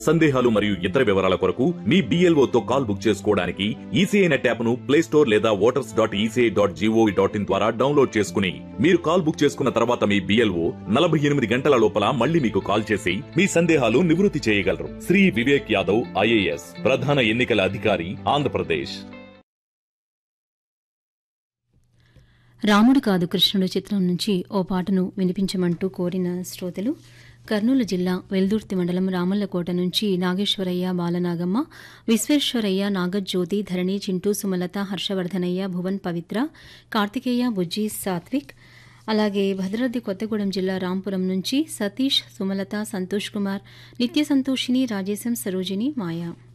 సందేహాలు మరియు ఇతర వివరాల కొరకు మీ BLO తో కాల్ బుక్ చేసుకోవడానికి ఈసీఐ నెట్ యాప్ ను ప్లే స్టోర్ లేదా voters dot ECI dot GOV dot in ద్వారా డౌన్లోడ్ చేసుకుని మీరు కాల్ బుక్ చేసుకున్న తర్వాత మీ బిఎల్ఓ నలభై ఎనిమిది గంటల లోపల మళ్ళీ మీకు కాల్ చేసి మీ సందేహాలు నివృత్తి చేయగలరు శ్రీ వివేక్ యాదవ్ ఐఏఎస్ ప్రధాన ఎన్నికల అధికారి ఆంధ్రప్రదేశ్ రాముడు కాదు కృష్ణుడు చిత్రం నుంచి ఓ పాటను వినిపించమంటూ కోరిన శ్రోతలు కర్నూలు జిల్లా వెల్దుర్తి మండలం రామల్లకోట నుంచి నాగేశ్వరయ్య బాలనాగమ్మ విశ్వేశ్వరయ్య నాగజ్యోతి ధరణి చింటూ సుమలత హర్షవర్ధనయ్య భువన్ పవిత్ర కార్తికేయ బుజ్జి సాత్విక్ అలాగే భద్రాద్రి కొత్తగూడెం జిల్లా రాంపురం నుంచి సతీష్ సుమలత సంతోష్ కుమార్ నిత్య సంతోషిని రాజేశం సరోజిని మాయా